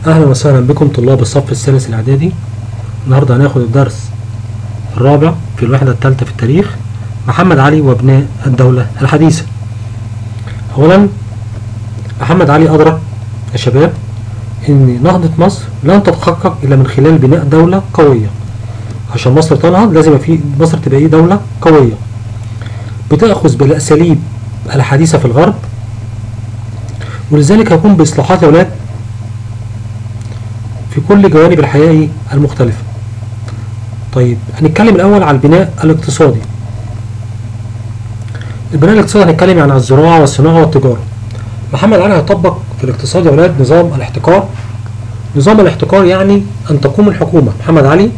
أهلا وسهلا بكم طلاب الصف الثالث الإعدادي النهاردة هناخد الدرس الرابع في الوحدة الثالثة في التاريخ محمد علي وابناء الدولة الحديثة أولا محمد علي أدرك يا شباب إن نهضة مصر لن تتحقق إلا من خلال بناء دولة قوية عشان مصر تنهض لازم في مصر تبقى إيه دولة قوية بتأخذ بالأساليب الحديثة في الغرب ولذلك هيكون بإصلاحات يا ولاد في كل جوانب الحياة المختلفة طيب هنتكلم الأول على البناء الاقتصادي البناء الاقتصادي هنتكلم عن الزراعة والصناعة والتجارة محمد علي هيطبق في الاقتصاد يا ولاد نظام الاحتكار نظام الاحتكار يعني أن تقوم الحكومة محمد علي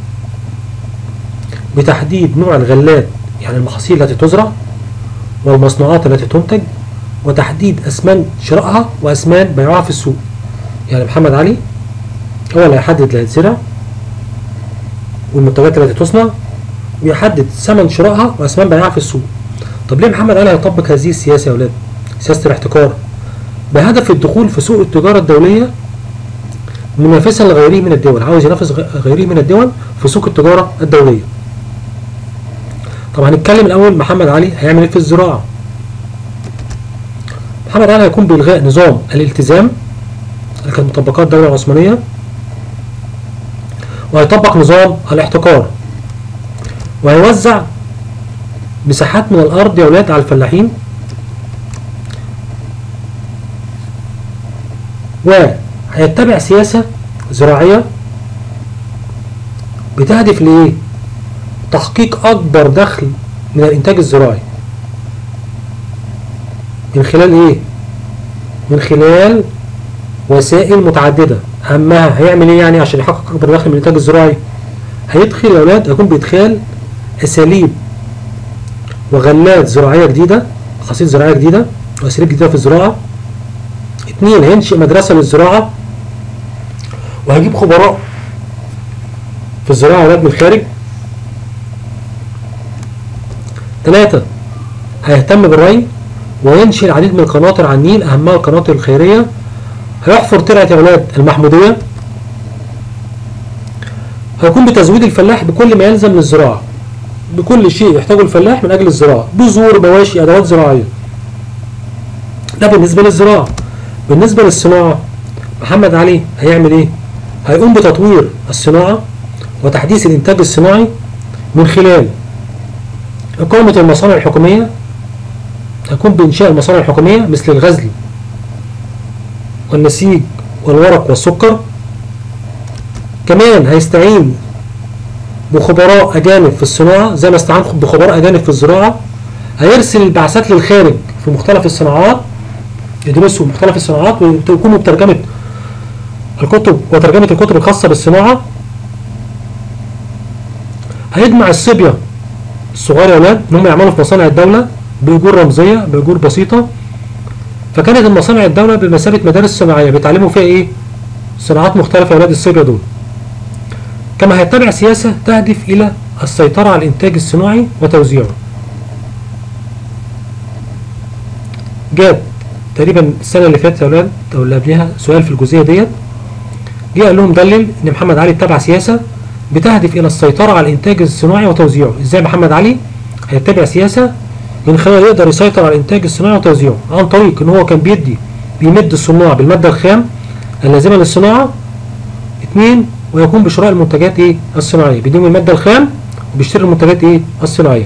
بتحديد نوع الغلات يعني المحاصيل التي تزرع والمصنوعات التي تنتج وتحديد أثمان شرائها وأثمان بيعها في السوق يعني محمد علي هو اللي هيحدد اللي هيتزرع والمنتجات التي تصنع ويحدد ثمن شرائها وأثمان بيعها في السوق طب ليه محمد علي هيطبق هذه السياسة يا أولاد سياسة الاحتكار بهدف الدخول في سوق التجارة الدولية منافسا لغيره من الدول عاوز ينافس غيره من الدول في سوق التجارة الدولية طب هنتكلم الأول محمد علي هيعمل ايه في الزراعة محمد علي هيكون بإلغاء نظام الالتزام اللي كانت مطبقات الدولة العثمانية وهيطبق نظام الاحتكار وهيوزع مساحات من الأرض يا ولاد على الفلاحين وهيتبع سياسة زراعية بتهدف لإيه؟ تحقيق أكبر دخل من الإنتاج الزراعي من خلال إيه؟ من خلال وسائل متعددة أهمها هيعمل إيه يعني عشان يحقق أكبر دخل من الإنتاج الزراعي؟ هيدخل يا أولاد هيكون بإدخال أساليب وغلات زراعية جديدة محاصيل زراعية جديدة وأساليب جديدة في الزراعة اثنين هينشئ مدرسة للزراعة وهجيب خبراء في الزراعة أولاد من الخارج ثلاثة هيهتم بالري وينشئ العديد من القناطر على النيل أهمها القناطر الخيرية هيحفر ترعة يا أولاد المحمودية هيقوم بتزويد الفلاح بكل ما يلزم للزراعة بكل شيء يحتاجه الفلاح من أجل الزراعة بذور مواشي أدوات زراعية ده بالنسبة للزراعة بالنسبة للصناعة محمد علي هيعمل ايه هيقوم بتطوير الصناعة وتحديث الانتاج الصناعي من خلال إقامة المصانع الحكومية هيقوم بإنشاء المصانع الحكومية مثل الغزل والنسيج والورق والسكر كمان هيستعين بخبراء أجانب في الصناعة زي ما استعان بخبراء أجانب في الزراعة هيرسل البعثات للخارج في مختلف الصناعات يدرسوا مختلف الصناعات ويقوموا بترجمة الكتب وترجمة الكتب الخاصة بالصناعة هيجمع الصبية الصغار يا ولاد ان هم يعملوا في مصانع الدولة بأجور رمزية بأجور بسيطة فكانت المصانع الدولة بمثابة مدارس صناعية بيتعلموا فيها ايه؟ صناعات مختلفة يا ولاد الصبية دول كما هيتبع سياسة تهدف إلى السيطرة على الإنتاج الصناعي وتوزيعه جاب تقريبا السنة اللي فاتت يا ولاد أو اللي قبلها سؤال في الجزئية ديت جه قال لهم دلل إن محمد علي اتبع سياسة بتهدف إلى السيطرة على الإنتاج الصناعي وتوزيعه إزاي محمد علي هيتبع سياسة من خلال يقدر يسيطر على الإنتاج الصناعي وتوزيعه عن طريق إن هو كان بيدي بيمد الصناع بالمادة الخام اللازمة للصناعة اثنين ويقوم بشراء المنتجات ايه الصناعية بيديهم المادة الخام وبيشتري المنتجات ايه الصناعية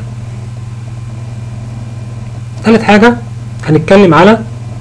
ثالث حاجة هنتكلم على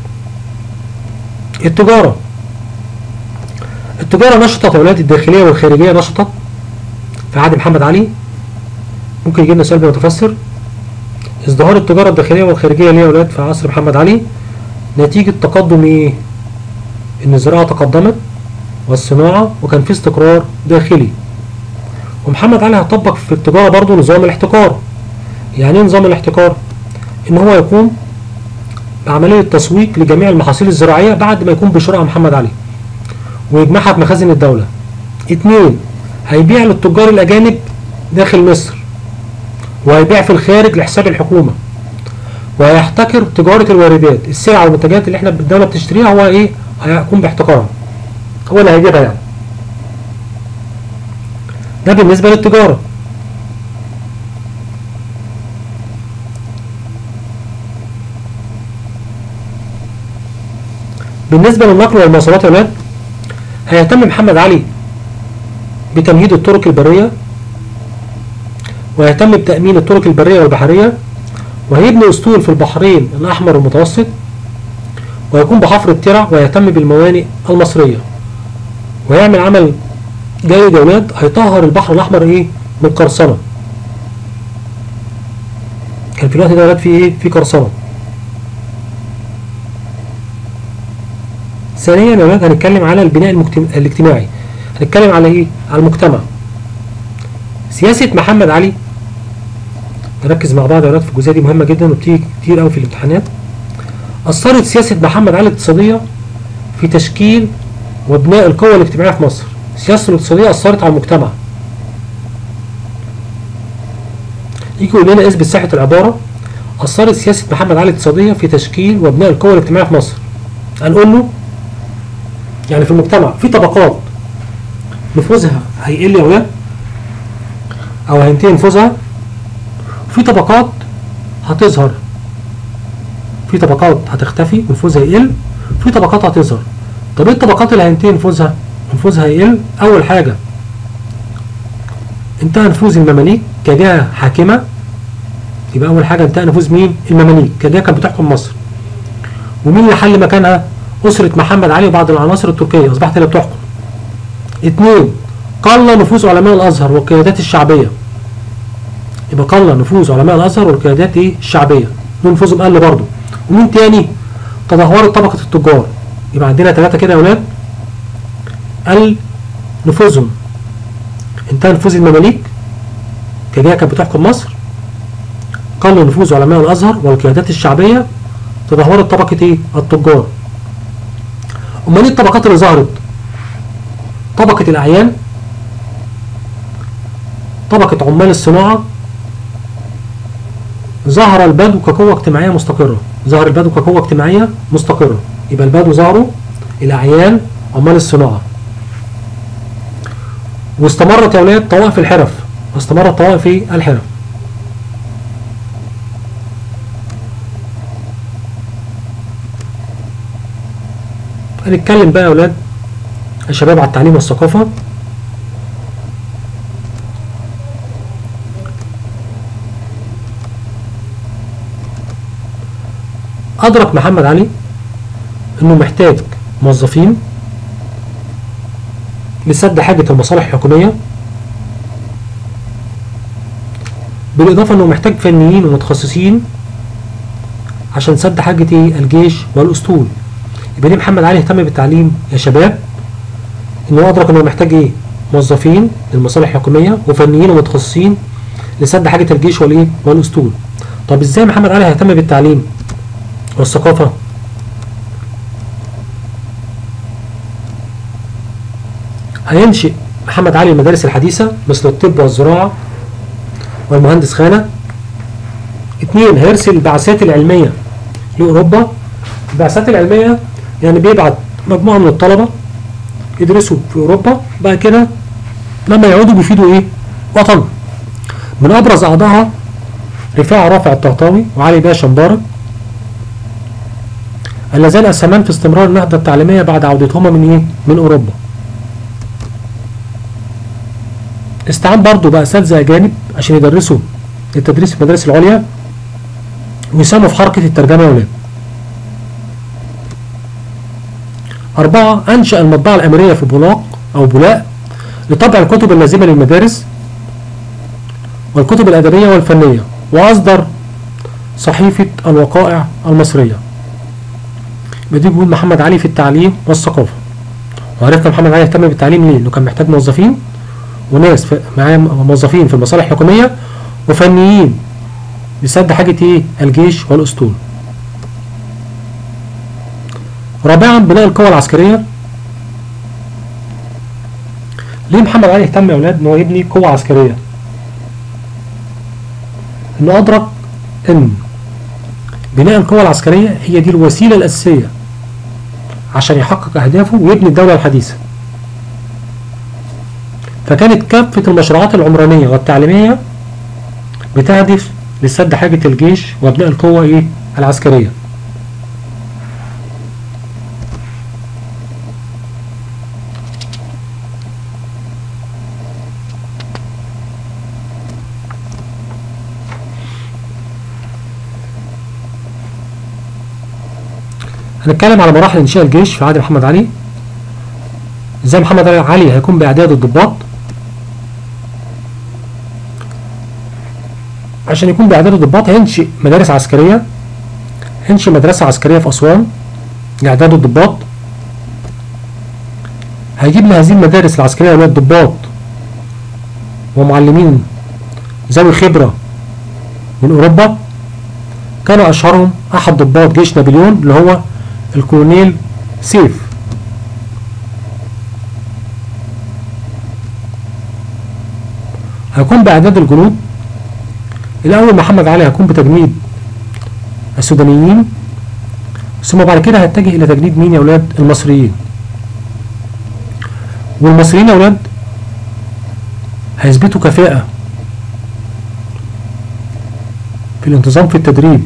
التجارة التجارة نشطت أولاد الداخلية والخارجية نشطت في عهد محمد علي ممكن يجي لنا سؤال متفسر ازدهار التجارة الداخلية والخارجية ليه يا أولاد في عصر محمد علي نتيجة تقدم ايه ان الزراعة تقدمت والصناعة وكان في استقرار داخلي ومحمد علي هيطبق في التجارة برضو نظام الاحتكار يعني ايه نظام الاحتكار ان هو يقوم بعملية تسويق لجميع المحاصيل الزراعية بعد ما يكون بشراء محمد علي ويجمعها في مخازن الدولة اتنين هيبيع للتجار الأجانب داخل مصر وهيبيع في الخارج لحساب الحكومة وهيحتكر تجارة الواردات السلع والمنتجات اللي احنا الدولة بتشتريها هو ايه هيقوم باحتكارها هو اللي هيجيبها يعني ده بالنسبة للتجارة بالنسبة للنقل والمواصلات يا ولاد هيهتم محمد علي بتمهيد الطرق البرية ويهتم بتأمين الطرق البرية والبحرية وهيبني أسطول في البحرين الأحمر والمتوسط ويقوم بحفر الترع ويهتم بالموانئ المصرية ويعمل عمل جيد يا ولاد هيطهر البحر الأحمر إيه من قرصنة كان في الوقت ده يا ولاد في إيه في قرصنة ثانيا يا ولاد هنتكلم على البناء المجتمع الاجتماعي هنتكلم على ايه على المجتمع سياسة محمد علي نركز مع بعض يا ولاد في الجزئية دي مهمة جدا وبتيجي كتير قوي في الامتحانات أثرت سياسة محمد علي الاقتصادية في تشكيل وبناء القوة الاجتماعية في مصر سياسته الاقتصادية أثرت على المجتمع يجي يقول لنا اثبت صحة العبارة أثرت سياسة محمد علي الاقتصادية في تشكيل وبناء القوة الاجتماعية في مصر هنقول له يعني في المجتمع في طبقات نفوذها هيقل يا ولاد او هينتهي نفوذها في طبقات هتظهر في طبقات هتختفي نفوذها يقل في طبقات هتظهر طب ايه الطبقات اللي هينتهي نفوذها نفوذها يقل اول حاجه انتهى نفوذ المماليك كجهه حاكمه يبقى اول حاجه انتهى نفوذ مين المماليك كجهه كانت بتحكم مصر ومين اللي حل مكانها أسرة محمد علي وبعض العناصر التركية أصبحت هي بتحكم. اثنين قل نفوذ علماء الأزهر والقيادات الشعبية. يبقى قل نفوذ علماء الأزهر والقيادات إيه؟ الشعبية. دول نفوذهم قل برضه. ومين تاني؟ تدهورت طبقة التجار. يبقى عندنا ثلاثة كده يا أولاد. قل نفوذهم. انتهى نفوذ المماليك كجهة كانت بتحكم مصر. قل نفوذ علماء الأزهر والقيادات الشعبية تدهورت طبقة إيه؟ التجار. امال ايه الطبقات اللي ظهرت طبقة الاعيان طبقة عمال الصناعة ظهر البدو كقوة اجتماعية مستقرة ظهر البدو كقوة اجتماعية مستقرة يبقى البدو ظهروا الاعيان عمال الصناعة واستمرت يا ولاد طوائف الحرف واستمرت طوائف الحرف هنتكلم بقى يا ولاد يا شباب على التعليم والثقافة أدرك محمد علي إنه محتاج موظفين لسد حاجة المصالح الحكومية بالإضافة إنه محتاج فنيين ومتخصصين عشان سد حاجة إيه الجيش والأسطول يبقى ليه محمد علي اهتم بالتعليم يا شباب ان هو ادرك انه محتاج ايه موظفين للمصالح الحكوميه وفنيين ومتخصصين لسد حاجه الجيش والايه والاسطول طب ازاي محمد علي هيهتم بالتعليم والثقافه هينشئ محمد علي المدارس الحديثه مثل الطب والزراعه والمهندس خانه اتنين هيرسل البعثات العلميه لاوروبا البعثات العلميه يعني بيبعت مجموعة من الطلبة يدرسوا في أوروبا بعد كده لما يعودوا بيفيدوا إيه؟ وطن من أبرز أعضائها رفاعة رافع الطهطاوي وعلي باشا مبارك اللذان أسهمان في استمرار النهضة التعليمية بعد عودتهما من إيه؟ من أوروبا استعان برضه بأساتذة أجانب عشان يدرسوا التدريس في المدارس العليا ويساهموا في حركة الترجمة يا ولاد أربعة أنشأ المطبعة الأمرية في بولاق أو بولاق لطبع الكتب اللازمة للمدارس والكتب الأدبية والفنية وأصدر صحيفة الوقائع المصرية بدي بيقول محمد علي في التعليم والثقافة وعرفنا محمد علي اهتم بالتعليم ليه؟ لأنه كان محتاج موظفين وناس معاه موظفين في المصالح الحكومية وفنيين لسد حاجة إيه؟ الجيش والأسطول. رابعا بناء القوى العسكرية ليه محمد علي اهتم يا أولاد إن هو يبني قوة عسكرية؟ إنه أدرك إن بناء القوى العسكرية هي دي الوسيلة الأساسية عشان يحقق أهدافه ويبني الدولة الحديثة فكانت كافة المشروعات العمرانية والتعليمية بتهدف لسد حاجة الجيش وابناء القوة ايه العسكرية هنتكلم على مراحل انشاء الجيش في عهد محمد علي ازاي محمد علي هيكون باعداد الضباط عشان يكون باعداد الضباط هينشئ مدارس عسكريه هينشئ مدرسه عسكريه في اسوان لاعداد الضباط هيجيب لهذه المدارس العسكريه اولاد ضباط ومعلمين ذوي خبره من اوروبا كانوا اشهرهم احد ضباط جيش نابليون اللي هو الكولونيل سيف هيكون بإعداد الجنود الأول محمد علي هيكون بتجنيد السودانيين ثم بعد كده هيتجه إلى تجنيد مين يا أولاد المصريين والمصريين يا أولاد هيثبتوا كفاءة في الانتظام في التدريب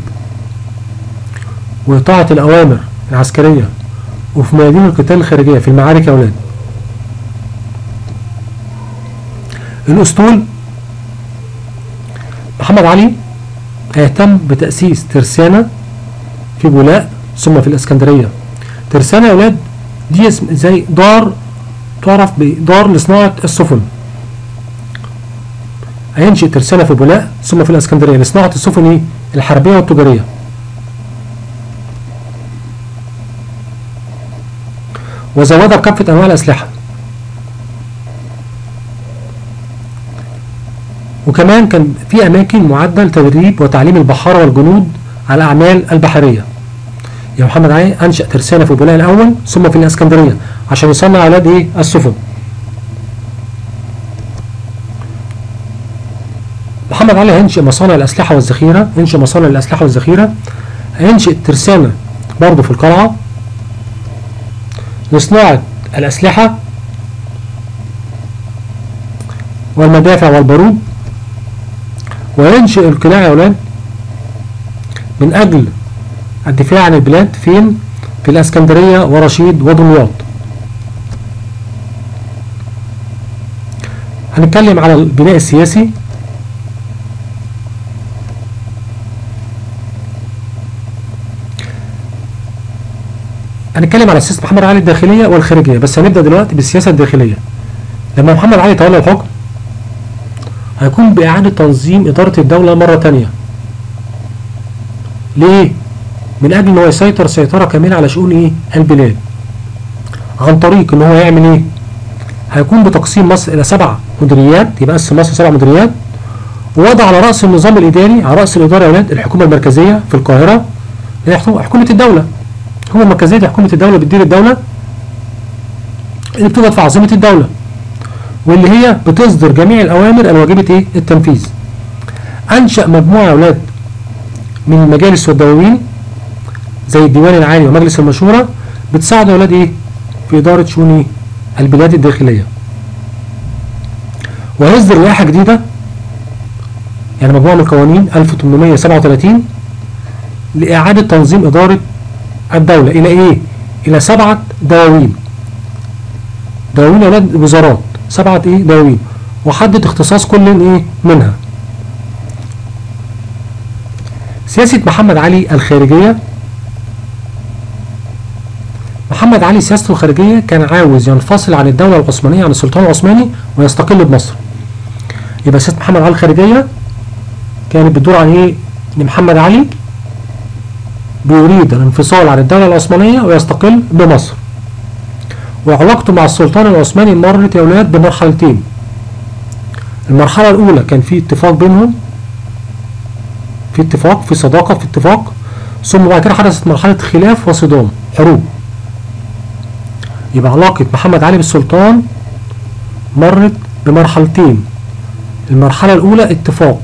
وإطاعة الأوامر العسكرية وفي ميادين القتال الخارجية في المعارك يا أولاد الأسطول محمد علي هيهتم بتأسيس ترسانة في بولاق ثم في الإسكندرية ترسانة يا أولاد دي اسم زي دار تعرف بدار لصناعة السفن هينشئ ترسانة في بولاق ثم في الإسكندرية لصناعة السفن إيه؟ الحربية والتجارية وزودها بكافة أنواع الأسلحة وكمان كان في أماكن معدة لتدريب وتعليم البحارة والجنود على الأعمال البحرية يا محمد علي أنشأ ترسانة في بولاق الأول ثم في الإسكندرية عشان يصنع أولاد إيه السفن محمد علي هينشئ مصانع الأسلحة والذخيرة ينشئ مصانع الأسلحة والذخيرة هينشئ ترسانة برضه في القلعة لصناعة الأسلحة والمدافع والبارود وينشئ القلاع يا أولاد من أجل الدفاع عن البلاد فين؟ في الإسكندرية ورشيد ودمياط هنتكلم على البناء السياسي هنتكلم على سياسة محمد علي الداخلية والخارجية بس هنبدأ دلوقتي بالسياسة الداخلية لما محمد علي تولى الحكم هيكون بإعادة تنظيم إدارة الدولة مرة تانية ليه؟ من أجل إن هو يسيطر سيطرة كاملة على شؤون إيه؟ البلاد عن طريق إن هو يعمل إيه؟ هيكون بتقسيم مصر إلى سبع مديريات يبقى قسم مصر سبع مديريات ووضع على رأس النظام الإداري على رأس الإدارة يا ولاد الحكومة المركزية في القاهرة هي حكومة الدولة الحكومة المركزية دي حكومة الدولة بتدير الدولة اللي بتوجد في عاصمة الدولة واللي هي بتصدر جميع الأوامر الواجبة إيه؟ التنفيذ. أنشأ مجموعة يا أولاد من المجالس والدواوين زي الديوان العالي ومجلس المشورة بتساعد يا أولاد إيه؟ في إدارة شؤون البلاد الداخلية. وهيصدر لائحة جديدة يعني مجموعة من القوانين 1837 لإعادة تنظيم إدارة الدولة إلى إيه؟ إلى سبعة دواوين. دواوين يا أولاد وزارات سبعة ايه دواوين وحدد اختصاص كل ايه منها سياسة محمد علي الخارجية محمد علي سياسته الخارجية كان عاوز ينفصل عن الدولة العثمانية عن السلطان العثماني ويستقل بمصر يبقى سياسة محمد علي الخارجية كانت بتدور عن ايه ان محمد علي بيريد الانفصال عن الدولة العثمانية ويستقل بمصر وعلاقته مع السلطان العثماني مرت يا ولاد بمرحلتين المرحلة الأولى كان في اتفاق بينهم في اتفاق في صداقة في اتفاق ثم بعد كده حدثت مرحلة خلاف وصدام حروب يبقى علاقة محمد علي بالسلطان مرت بمرحلتين المرحلة الأولى اتفاق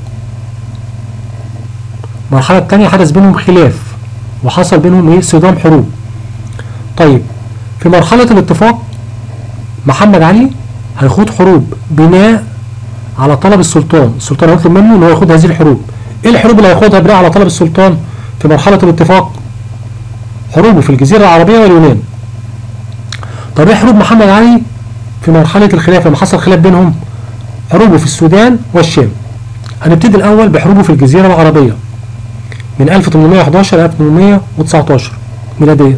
المرحلة الثانية حدث بينهم خلاف وحصل بينهم ايه صدام حروب طيب في مرحلة الاتفاق محمد علي هيخوض حروب بناء على طلب السلطان السلطان هيطلب منه ان هو يخوض هذه الحروب ايه الحروب اللي هيخوضها بناء على طلب السلطان في مرحلة الاتفاق حروبه في الجزيرة العربية واليونان طب ايه حروب محمد علي في مرحلة الخلافة لما حصل خلاف بينهم حروبه في السودان والشام هنبتدي الأول بحروبه في الجزيرة العربية من 1811 ل 1819 ميلاديا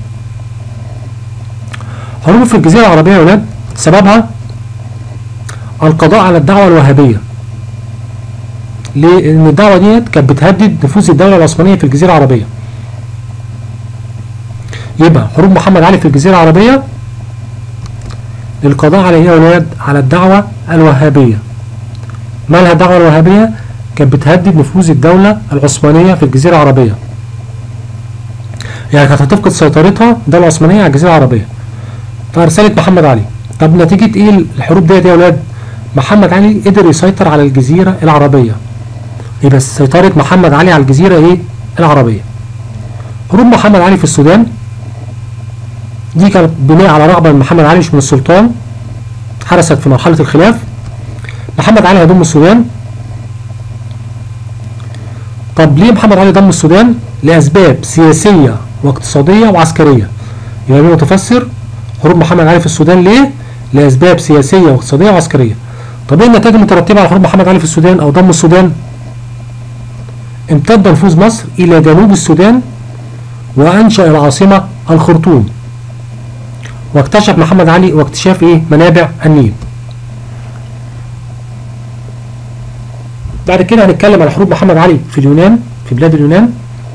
حروبه في الجزيرة العربية يا ولاد سببها القضاء على الدعوة الوهابية ليه؟ لأن الدعوة ديت كانت بتهدد نفوذ الدولة العثمانية في الجزيرة العربية يبقى حروب محمد علي في الجزيرة العربية للقضاء على ايه يا ولاد على الدعوة الوهابية مالها الدعوة الوهابية كانت بتهدد نفوذ الدولة العثمانية في الجزيرة العربية يعني كانت هتفقد سيطرتها الدولة العثمانية على الجزيرة العربية فرسالة محمد علي طب نتيجة ايه الحروب ديت يا ولاد محمد علي قدر يسيطر على الجزيرة العربية يبقى سيطرة محمد علي على الجزيرة ايه العربية حروب محمد علي في السودان دي كانت بناء على رغبة من محمد علي مش من السلطان حدثت في مرحلة الخلاف محمد علي هيضم السودان طب ليه محمد علي ضم السودان لأسباب سياسية واقتصادية وعسكرية يبقى مين متفسر حروب محمد علي في السودان ليه لأسباب سياسية واقتصادية وعسكرية طب ايه النتائج المترتبة على حروب محمد علي في السودان أو ضم السودان امتد نفوذ مصر إلى جنوب السودان وأنشأ العاصمة الخرطوم واكتشف محمد علي واكتشاف ايه منابع النيل بعد كده هنتكلم على حروب محمد علي في اليونان في بلاد اليونان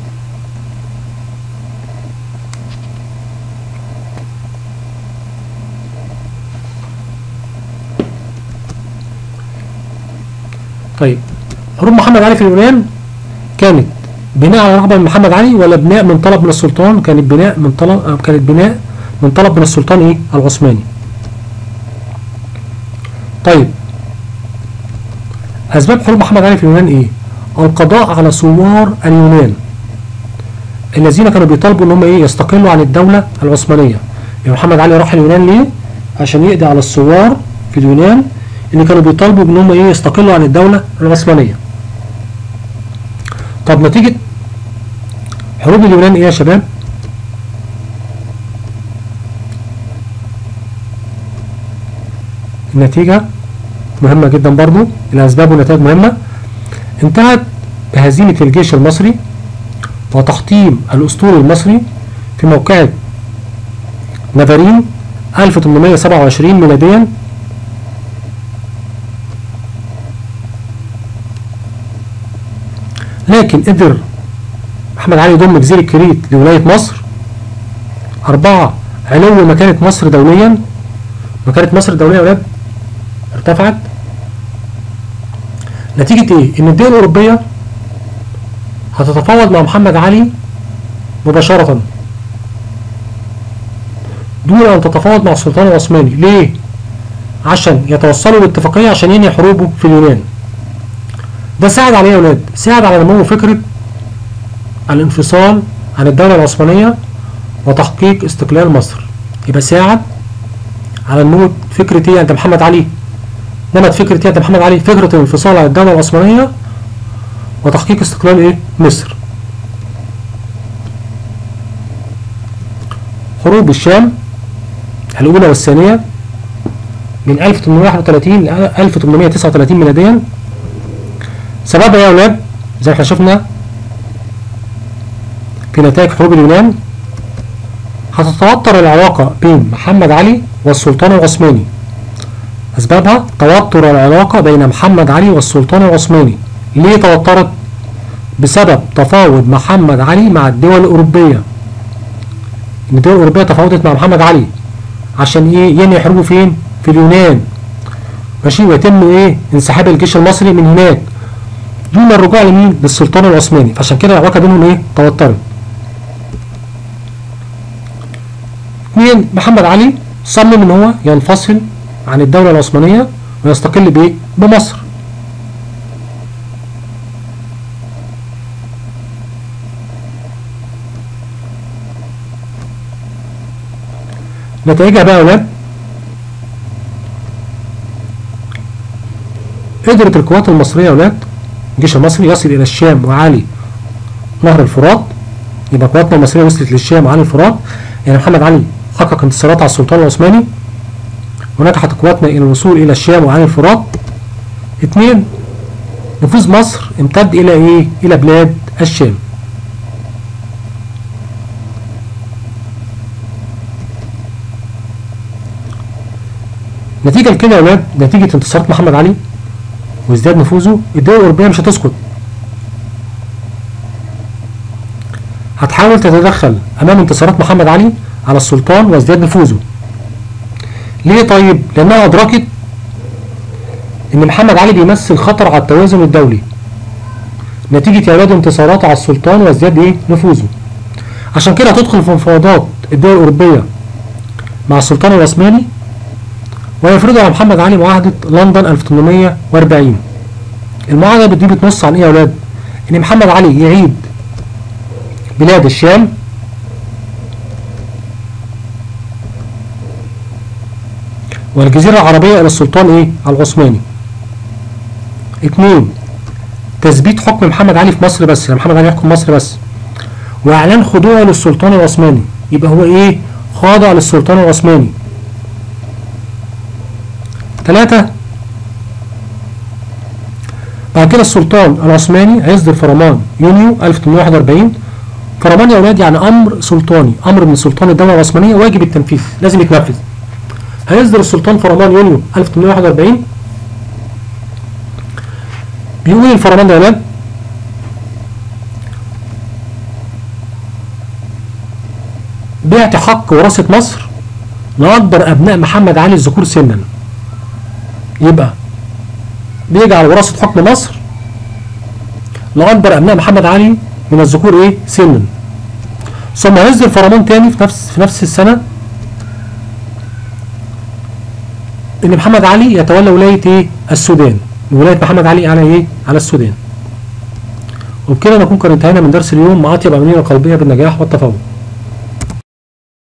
طيب حروب محمد علي في اليونان كانت بناء على رغبة من محمد علي ولا بناء من طلب من السلطان كانت بناء من طلب كانت بناء من طلب من السلطان ايه العثماني طيب اسباب حروب محمد علي في اليونان ايه القضاء على ثوار اليونان الذين كانوا بيطالبوا ان هم ايه يستقلوا عن الدولة العثمانية يعني محمد علي راح اليونان ليه عشان يقضي على الثوار في اليونان اللي كانوا بيطالبوا ان هم ايه يستقلوا عن الدولة العثمانية طب نتيجة حروب اليونان ايه يا شباب النتيجة مهمة جدا برضو الأسباب والنتائج مهمة انتهت بهزيمة الجيش المصري وتحطيم الأسطول المصري في موقعة نافارين 1827 ميلاديا لكن قدر محمد علي يضم جزيرة كريت لولاية مصر أربعة علو مكانة مصر دوليا مكانة مصر الدولية يا ولاد ارتفعت نتيجة ايه؟ ان الدول الأوروبية هتتفاوض مع محمد علي مباشرة دون أن تتفاوض مع السلطان العثماني ليه؟ عشان يتوصلوا لاتفاقية عشان ينهي حروبه في اليونان ده ساعد عليه يا ولاد ساعد على نمو فكرة الانفصال عن الدولة العثمانية وتحقيق استقلال مصر يبقى ساعد على نمو فكرة ايه عند محمد علي نمت فكرة ايه عند محمد علي فكرة الانفصال عن الدولة العثمانية وتحقيق استقلال ايه مصر حروب الشام الأولى والثانية من 1831 ل 1839 ميلاديا سببها يا أولاد زي ما احنا شفنا في نتائج حروب اليونان هتتوتر العلاقة بين محمد علي والسلطان العثماني أسبابها توتر العلاقة بين محمد علي والسلطان العثماني ليه توترت؟ بسبب تفاوض محمد علي مع الدول الأوروبية إن الدول الأوروبية تفاوضت مع محمد علي عشان إيه ينهي حروبه فين؟ في اليونان ماشي ويتم إيه؟ انسحاب الجيش المصري من هناك دون الرجوع لمين؟ للسلطان العثماني فعشان كده العلاقة بينهم إيه؟ توترت اثنين محمد علي صمم ان هو ينفصل عن الدولة العثمانية ويستقل بايه؟ بمصر نتائجها بقى يا ولاد قدرت القوات المصرية يا ولاد الجيش المصري يصل إلى الشام وعلي نهر الفرات يبقى قواتنا المصرية وصلت للشام وعلي الفرات يعني محمد علي حقق انتصارات على السلطان العثماني ونجحت قواتنا إلى الوصول إلى الشام وعلي الفرات اثنين نفوذ مصر امتد إلى إيه؟ إلى بلاد الشام نتيجة لكده يا ولاد نتيجة انتصارات محمد علي وازداد نفوذه الدول الأوروبية مش هتسكت هتحاول تتدخل أمام انتصارات محمد علي على السلطان وازداد نفوذه ليه طيب؟ لأنها أدركت إن محمد علي بيمثل خطر على التوازن الدولي نتيجة يا ولاد انتصاراته على السلطان وازداد إيه؟ نفوذه عشان كده هتدخل في مفاوضات الدول الأوروبية مع السلطان العثماني ويفرضوا على محمد علي معاهدة لندن 1840 المعاهدة دي بتنص عن ايه يا ولاد؟ ان محمد علي يعيد بلاد الشام والجزيرة العربية إلى السلطان إيه؟ العثماني. اتنين تثبيت حكم محمد علي في مصر بس، يعني محمد علي يحكم مصر بس. وإعلان خضوعه للسلطان العثماني، يبقى هو إيه؟ خاضع للسلطان العثماني. ثلاثة بعد كده السلطان العثماني هيصدر فرمان يونيو 1841 فرمان يا اولاد يعني امر سلطاني امر من سلطان الدوله العثمانيه واجب التنفيذ لازم يتنفذ هيصدر السلطان فرمان يونيو 1841 بيقول الفرمان ده يا اولاد بعت حق وراثه مصر لاكبر ابناء محمد علي الذكور سنا يبقى بيجعل وراثة حكم مصر لأكبر أبناء محمد علي من الذكور إيه؟ سنا. ثم يصدر فرمان تاني في نفس في نفس السنة إن محمد علي يتولى ولاية إيه؟ السودان. ولاية محمد علي على إيه؟ على السودان. وبكده نكون قد انتهينا من درس اليوم مع أطيب أمانينا القلبية بالنجاح والتفوق.